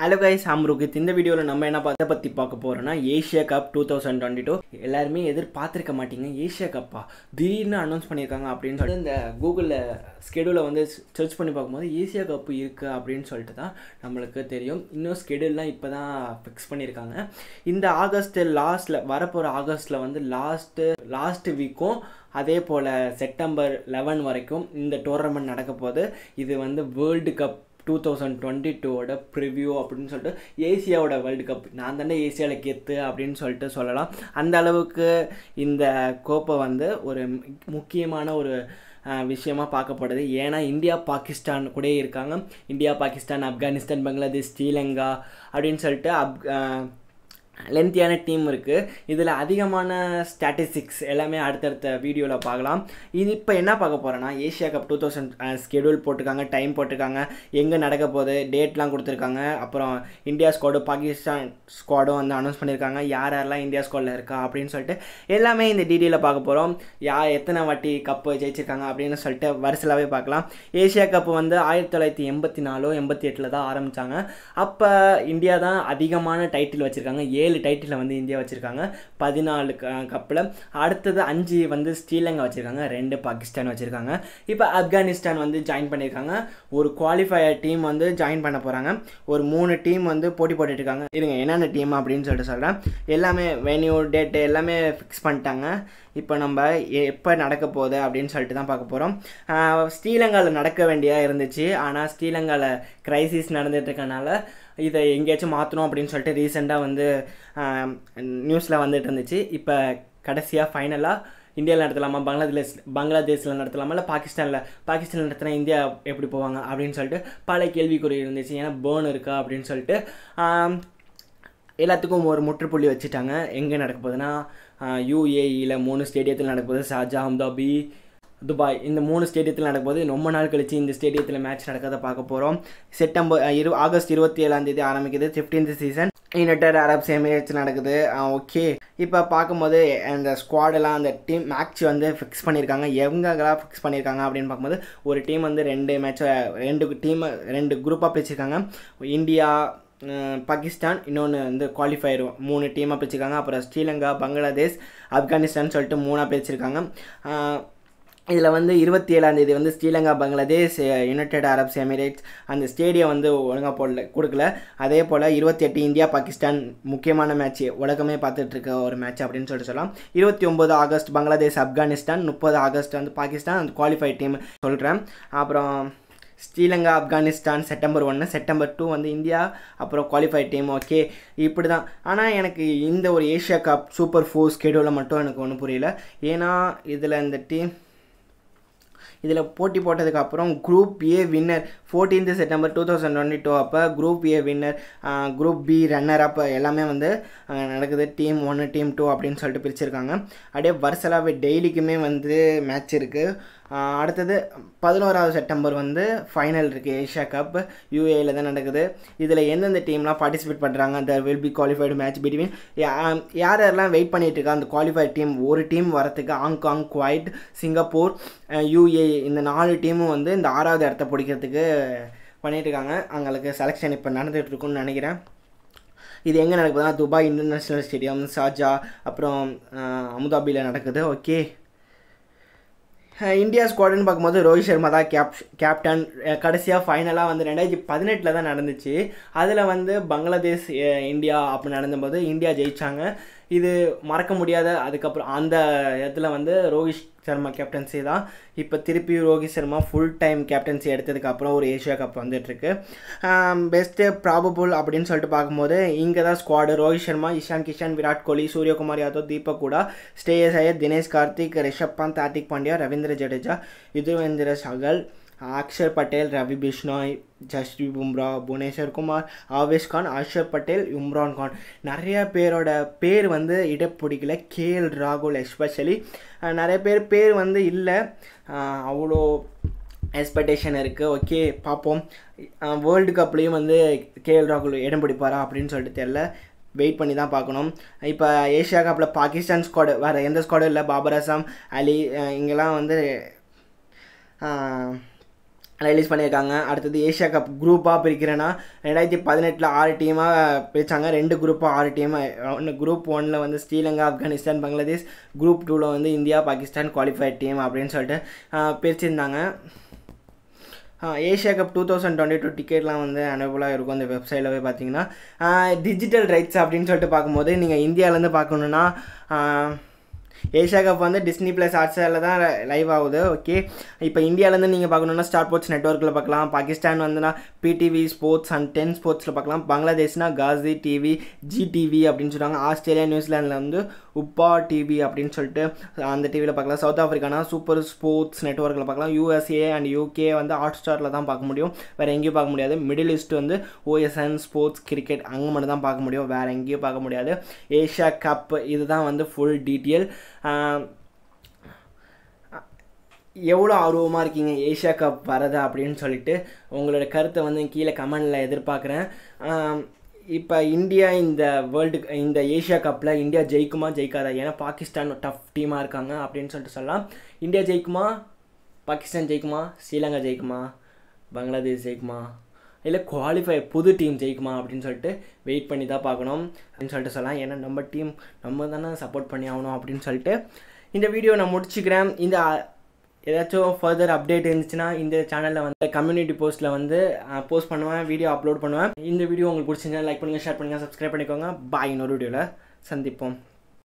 hello guys அம்ருகித் இந்த வீடியோவில் நம்ம என்ன பார்த்த பற்றி பார்க்க போகிறோம்னா Asia cup two thousand twenty two எல்லாருமே எதிர்பார்த்துருக்க மாட்டீங்க ஏஷியா கப்பா திடீர்னு அனௌன்ஸ் பண்ணியிருக்காங்க அப்படின்னு சொல்லிட்டு இந்த கூகுளில் ஸ்கெடியூலை வந்து சர்ச் பண்ணி பார்க்கும்போது ஏசியா கப் இருக்குது அப்படின்னு சொல்லிட்டு தான் நம்மளுக்கு தெரியும் இன்னும் ஸ்கெடியூல்லாம் இப்போ தான் ஃபிக்ஸ் பண்ணியிருக்காங்க இந்த ஆகஸ்ட் லாஸ்ட்டில் வரப்போகிற ஆகஸ்ட்டில் வந்து லாஸ்ட்டு லாஸ்ட் வீக்கும் அதே போல் செப்டம்பர் லெவன் வரைக்கும் இந்த டோர்னமெண்ட் நடக்க போகுது இது வந்து world cup two thousand twenty டூவோட ப்ரிவ்யூ அப்படின்னு சொல்லிட்டு ஏசியாவோட வேர்ல்டு கப் நான் தானே ஏசியாவில் கெத்து அப்படின்னு சொல்லிட்டு சொல்லலாம் அந்த அளவுக்கு இந்த கோப்பை வந்து ஒரு முக்கியமான ஒரு விஷயமாக பார்க்கப்படுது ஏன்னா இந்தியா பாகிஸ்தான் கூட இருக்காங்க இந்தியா பாகிஸ்தான் ஆப்கானிஸ்தான் பங்களாதேஷ் ஸ்ரீலங்கா அப்படின்னு சொல்லிட்டு அப் லென்த்தியான டீம் இருக்குது இதில் அதிகமான ஸ்டாட்டிஸ்டிக்ஸ் எல்லாமே அடுத்தடுத்த வீடியோவில் பார்க்கலாம் இது இப்போ என்ன பார்க்க போகிறேன்னா Asia cup two thousand schedule போட்டிருக்காங்க டைம் போட்டிருக்காங்க எங்கே நடக்க போகுது டேட்லாம் கொடுத்துருக்காங்க அப்புறம் இந்தியா ஸ்குவாடு பாகிஸ்தான் ஸ்குவாடும் வந்து அனௌன்ஸ் பண்ணியிருக்காங்க யார் யாரெல்லாம் இந்தியா ஸ்குவாடில் இருக்கா அப்படின்னு சொல்லிட்டு எல்லாமே இந்த டீட்டெயிலில் பார்க்க போகிறோம் யார் எத்தனை வாட்டி கப்பு ஜெயிச்சிருக்காங்க அப்படின்னு சொல்லிட்டு வரிசலாகவே பார்க்கலாம் ஏஷியா கப் வந்து ஆயிரத்தி தொள்ளாயிரத்தி எண்பத்தி நாலோ எண்பத்தி எட்டில் தான் ஆரம்பித்தாங்க அப்போ இந்தியா தான் அதிகமான டைட்டில் வச்சுருக்காங்க ஏழு டைட்டில் வந்து இந்தியா வச்சுருக்காங்க பதினாலு கப்பில் அடுத்தது அஞ்சு வந்து ஸ்ரீலங்கா வச்சுருக்காங்க ரெண்டு பாகிஸ்தான் வச்சுருக்காங்க இப்போ ஆப்கானிஸ்தான் வந்து ஜாயின் பண்ணியிருக்காங்க ஒரு குவாலிஃபயர் டீம் வந்து ஜாயின் பண்ண போகிறாங்க ஒரு மூணு டீம் வந்து போட்டி போட்டுட்ருக்காங்க இருங்க என்னென்ன டீம் அப்படின்னு சொல்லிட்டு சொல்கிறேன் எல்லாமே வென்யூ டேட்டு எல்லாமே ஃபிக்ஸ் பண்ணிட்டாங்க இப்போ நம்ம எப்போ நடக்க போகுது அப்படின்னு சொல்லிட்டு தான் பார்க்க போகிறோம் ஸ்ரீலங்காவில் நடக்க வேண்டியா இருந்துச்சு ஆனால் ஸ்ரீலங்காவில் க்ரைசிஸ் நடந்துட்டுருக்கனால இதை எங்கேயாச்சும் மாற்றணும் அப்படின்னு சொல்லிட்டு ரீசெண்டாக வந்து நியூஸில் வந்துட்டு இருந்துச்சு இப்போ கடைசியாக ஃபைனலாக இந்தியாவில் நடத்தலாமா பங்களாதேஷ் பங்களாதேஷில் நடத்தலாமா இல்லை பாகிஸ்தானில் பாகிஸ்தானில் நடத்தினா இந்தியா எப்படி போவாங்க அப்படின்னு சொல்லிட்டு பல கேள்விக்குறி இருந்துச்சு ஏன்னா பேர்ன் இருக்கா அப்படின்னு சொல்லிட்டு எல்லாத்துக்கும் ஒரு முற்றுப்புள்ளி வச்சுட்டாங்க எங்கே நடக்க போகுதுன்னா யூஏஇயில் மூணு ஸ்டேடியத்தில் நடக்க போகுது ஷார்ஜா அம்தாபி துபாய் இந்த மூணு ஸ்டேடியத்தில் நடக்கும்போது ரொம்ப நாள் கழிச்சு இந்த ஸ்டேடியத்தில் மேட்ச் நடக்கிறத பார்க்க போகிறோம் செப்டம்பர் இரு ஆகஸ்ட் இருபத்தி ஏழாம் தேதி ஆரம்பிக்குது fifteenth season United Arabs Emirates நடக்குது ஓகே இப்போ பார்க்கும்போது அந்த ஸ்குவாடெல்லாம் அந்த டீம் மேட்ச் வந்து ஃபிக்ஸ் பண்ணியிருக்காங்க எங்கெங்கெல்லாம் ஃபிக்ஸ் பண்ணியிருக்காங்க அப்படின்னு பார்க்கும்போது ஒரு டீம் வந்து ரெண்டு மேட்சை ரெண்டு டீம் ரெண்டு குரூப்பாக பிரிச்சிருக்காங்க இந்தியா பாகிஸ்தான் இன்னொன்று வந்து குவாலிஃபயர் மூணு டீமாக பிரிச்சிருக்காங்க அப்புறம் ஸ்ரீலங்கா பங்களாதேஷ் ஆப்கானிஸ்தான் சொல்லிட்டு மூணாக பிரிச்சிருக்காங்க இதில் வந்து இருபத்தி ஏழாந்தேதி வந்து Sri Lanka Bangladesh United Arabs Emirates அந்த ஸ்டேடியம் வந்து ஒழுங்காக போடல கொடுக்கல அதே போல் இருபத்தி எட்டு இந்தியா பாகிஸ்தான் முக்கியமான மேட்ச் உலகமே பார்த்துட்டு இருக்க ஒரு மேட்ச் அப்படின்னு சொல்லிட்டு சொல்லலாம் இருபத்தி ஒம்பது ஆகஸ்ட் பங்களாதேஷ் ஆப்கானிஸ்தான் முப்பது ஆகஸ்ட் வந்து பாகிஸ்தான் அந்த குவாலிஃபைட் டீம் சொல்கிறேன் அப்புறம் ஸ்ரீலங்கா ஆப்கானிஸ்தான் செப்டம்பர் ஒன்று செப்டம்பர் டூ வந்து இந்தியா அப்புறம் குவாலிஃபைட் டீம் ஓகே இப்படி தான் ஆனால் எனக்கு இந்த ஒரு ஏஷியா கப் சூப்பர் ஃபோர் ஸ்கெடியூலில் மட்டும் எனக்கு ஒன்றும் புரியல ஏன்னா இதில் இந்த டீம் இதில் போட்டி போட்டதுக்கு அப்புறம் group A winner fourteenth September two thousand twenty two அப்போ group A winner group B runner அப்போ எல்லாமே வந்து நடக்குது டீம் ஒன்று டீம் டூ அப்படின்னு சொல்லிட்டு பிரிச்சிருக்காங்க அப்படியே வருஷலாவே டெய்லிக்குமே வந்து மேட்ச் இருக்குது அடுத்தது பதினோராவது செப்டம்பர் வந்து ஃபைனல் இருக்குது ஏஷியா கப் யூஏயில் தான் நடக்குது இதில் எந்தெந்த டீம்லாம் பார்ட்டிசிபேட் பண்ணுறாங்க the will be qualified match between யார் யாரெல்லாம் வெயிட் பண்ணிட்டு இருக்கா அந்த குவாலிஃபைட் டீம் ஒரு டீம் வரத்துக்கு ஹாங்காங் குவைட் சிங்கப்பூர் யூஏ இந்த நாலு டீமும் வந்து இந்த ஆறாவது இடத்த பிடிக்கிறதுக்கு பண்ணிட்டு இருக்காங்க அவங்களுக்கு செலெக்ஷன் இப்போ நடந்துகிட்டு இருக்குன்னு நினைக்கிறேன் இது எங்கே நடக்குதுன்னா துபாய் இன்டர்நேஷ்னல் ஸ்டேடியம் ஷார்ஜா அப்புறம் அமுதாபியில் நடக்குது ஓகே இந்தியா ஸ்குவாடுன்னு பார்க்கும்போது ரோஹித் சர்மா தான் கேப் கேப்டன் கடைசியாக ஃபைனலாக வந்து ரெண்டாயிரத்தி பதினெட்டில் தான் நடந்துச்சு அதில் வந்து பங்களாதேஷ் இந்தியா அப்படி நடந்தபோது இந்தியா ஜெயித்தாங்க இது மறக்க முடியாத அதுக்கப்புறம் அந்த இடத்துல வந்து ரோஹித் சர்மா கேப்டன்சி தான் இப்போ திருப்பி Rohit Sharma full time captaincy எடுத்ததுக்கப்புறம் ஒரு ஏஷியா கப் வந்துட்டுருக்கு பெஸ்ட்டு ப்ராபபுள் அப்படின்னு சொல்லிட்டு பார்க்கும்போது இங்கே தான் ஸ்குவாடு ரோஹித் சர்மா இஷான் கிஷன் விராட் கோலி சூரியகுமார் யாதவ் தீபக் கூட ஸ்ரேயஸ் ஐயர் தினேஷ் கார்த்திக் ரிஷப் பந்த் ஹார்திக் பாண்டியா ரவீந்திர ஜடேஜா யுதுவேந்திர சகல் அக்ஷர் பட்டேல் ரவி பிஷ்னாய் ஜஸ்வி பும்ரா புவனேஸ்வர் குமார் ஆவேஷ் கான் அர்ஷர் பட்டேல் இம்ரான் கான் நிறைய பேரோட பேர் வந்து இடம் பிடிக்கல கேஎல் ராகுல் எஸ்பெஷலி நிறைய பேர் பேர் வந்து இல்லை அவ்வளோ எக்ஸ்பெக்டேஷன் இருக்குது ஓகே பார்ப்போம் வேர்ல்டு கப்லேயும் வந்து கேஎல் ராகுல் இடம் பிடிப்பாரா அப்படின்னு சொல்லிட்டு தெரில வெயிட் பண்ணி தான் பார்க்கணும் இப்போ ஏஷியா கப்பில் பாகிஸ்தான் ஸ்குவாடு வேறு எந்த ஸ்குவாடும் இல்லை பாபர் அசாம் அலி இங்கெல்லாம் வந்து ரிலீஸ் பண்ணியிருக்காங்க அடுத்தது ஏஷியா கப் குரூப்பாக பிரிக்கிறேன்னா ரெண்டாயிரத்தி பதினெட்டில் ஆறு டீமாக பிரித்தாங்க ரெண்டு குரூப்பாக ஆறு டீமாக ஒன்று குரூப் ஒனில் வந்து ஸ்ரீலங்கா ஆப்கானிஸ்தான் பங்களாதேஷ் குரூப் டூவில் வந்து இந்தியா பாகிஸ்தான் குவாலிஃபைட் டீம் அப்படின்னு சொல்லிட்டு பிரிச்சிருந்தாங்க Asia cup two thousand twenty two டிக்கெட்லாம் வந்து அவைலபிளாக இருக்கும் அந்த வெப்சைட்டில் போய் பார்த்தீங்கன்னா டிஜிட்டல் ரைட்ஸ் அப்படின்னு சொல்லிட்டு பார்க்கும்போது நீங்கள் இந்தியாவிலேருந்து பார்க்கணுன்னா ஏஷியா கப் வந்து டிஸ்னி ப்ளஸ் ஹாட்ஸ்டாரில் தான் லைவ் ஆகுது ஓகே இப்போ இந்தியாவிலேருந்து நீங்கள் பார்க்கணுன்னா ஸ்டார் ஸ்போர்ட்ஸ் நெட்ஒர்க்கில் பார்க்கலாம் பாகிஸ்தான் வந்துன்னா பிடிவி ஸ்போர்ட்ஸ் அண்ட் டென் ஸ்போர்ட்ஸில் பார்க்கலாம் பங்களாதேஷ்னா காசி டிவி ஜிடிவி அப்படின்னு சொல்லுவாங்க ஆஸ்திரேலியா நியூசிலாண்டில் வந்து உப்பா டிவி அப்படின்னு சொல்லிட்டு அந்த டிவியில் பார்க்கலாம் சவுத் ஆஃப்ரிக்கானா சூப்பர் ஸ்போர்ட்ஸ் நெட்ஒர்க்கில் பார்க்கலாம் யூஎஸ்ஏ அண்ட் யூகே வந்து ஹாட் ஸ்டாரில் தான் பார்க்க முடியும் வேறு எங்கேயும் பார்க்க முடியாது மிடில் ஈஸ்ட் வந்து ஓஎஸ்என் ஸ்போர்ட்ஸ் கிரிக்கெட் அங்கே மட்டும் தான் பார்க்க முடியும் வேறு எங்கேயும் பார்க்க முடியாது ஏஷியா கப் இதுதான் வந்து ஃபுல் டீட்டெயில் எவ்வளோ ஆர்வமாக இருக்கீங்க ஏஷியா கப் வரதா அப்படின்னு சொல்லிட்டு உங்களோட கருத்தை வந்து கீழே கமெண்டில் எதிர்பார்க்குறேன் இப்போ இந்தியா இந்த வேர்ல்டு இந்த ஏஷியா கப்பில் இந்தியா ஜெயிக்குமா ஜெயிக்காதா ஏன்னா பாகிஸ்தான் டஃப் டீமாக இருக்காங்க அப்படின்னு சொல்லிட்டு சொல்லலாம் இந்தியா ஜெயிக்குமா பாகிஸ்தான் ஜெயிக்குமா ஸ்ரீலங்கா ஜெயிக்குமா பங்களாதேஷ் ஜெயிக்குமா இல்லை குவாலிஃபை புது டீம் ஜெயிக்குமா அப்படின்னு சொல்லிட்டு வெயிட் பண்ணி தான் பார்க்கணும் அப்படின்னு சொல்லிட்டு சொல்லலாம் ஏன்னா நம்ம டீம் நம்ம தானே சப்போர்ட் பண்ணி ஆகணும் அப்படின்னு சொல்லிட்டு இந்த வீடியோ நான் முடிச்சுக்கிறேன் இந்த ஏதாச்சும் ஃபர்தர் அப்டேட் இருந்துச்சுன்னா இந்த சேனலில் வந்து கம்யூனிட்டி போஸ்ட்டில் வந்து போஸ்ட் பண்ணுவேன் வீடியோ அப்லோட் பண்ணுவேன் இந்த வீடியோ உங்களுக்கு பிடிச்சிருந்தா லைக் பண்ணுங்கள் ஷேர் பண்ணுங்கள் சப்ஸ்கிரைப் பண்ணிக்கோங்க பாய் இன்னொரு வீடியோவில் சந்திப்போம்